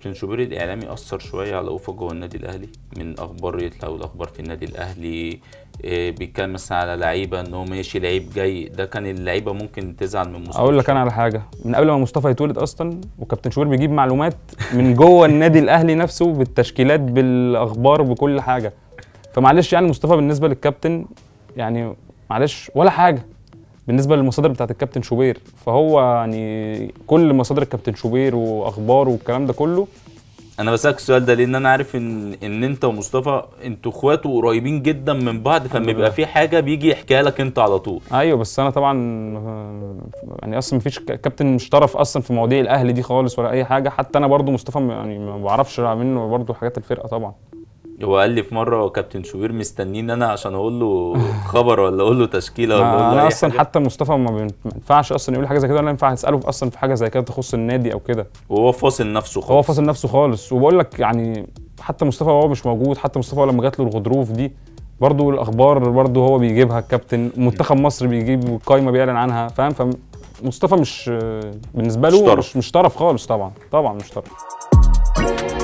كابتن شوبير الاعلامي اثر شويه على اوفا جوه النادي الاهلي من اخبار يطلع الاخبار في النادي الاهلي إيه بيتكلم مثلا على لعيبه ان هو ماشي لعيب جاي ده كان اللعيبه ممكن تزعل من مصطفى اقول لك انا على حاجه من قبل ما مصطفى يتولد اصلا وكابتن شوبير بيجيب معلومات من جوه النادي الاهلي نفسه بالتشكيلات بالاخبار بكل حاجه فمعلش يعني مصطفى بالنسبه للكابتن يعني معلش ولا حاجه بالنسبه للمصادر بتاعت الكابتن شوبير فهو يعني كل مصادر الكابتن شوبير واخباره والكلام ده كله انا بسالك السؤال ده لان انا عارف ان ان انت ومصطفى انتوا اخوات وقريبين جدا من بعض فلما يبقى في حاجه بيجي يحكيها لك انت على طول ايوه بس انا طبعا آه، يعني اصلا مفيش ك- كابتن مش طرف اصلا في مواضيع الاهلي دي خالص ولا اي حاجه حتى انا برضو مصطفى م- يعني ما بعرفش منه برضو حاجات الفرقه طبعا هو قال لي في مره كابتن شوبير مستنيني انا عشان اقول له خبر ولا اقول له تشكيله ولا اقول له انا أي اصلا حاجة. حتى مصطفى ما بين- ما ينفعش اصلا يقول حاجه زي كده ولا ينفع اساله في- اصلا في حاجه زي كده تخص النادي او كده وهو فاصل نفسه خالص هو فاصل نفسه خالص وبقول لك يعني حتى مصطفى وهو مش موجود حتى مصطفى لما جات له الغضروف دي برضو الاخبار برضو هو بيجيبها الكابتن منتخب مصر بيجيب قائمه بيعلن عنها فاهم فمصطفى مش بالنسبه مش له طرف. مش, مش طرف خالص طبعا طبعا مش طرف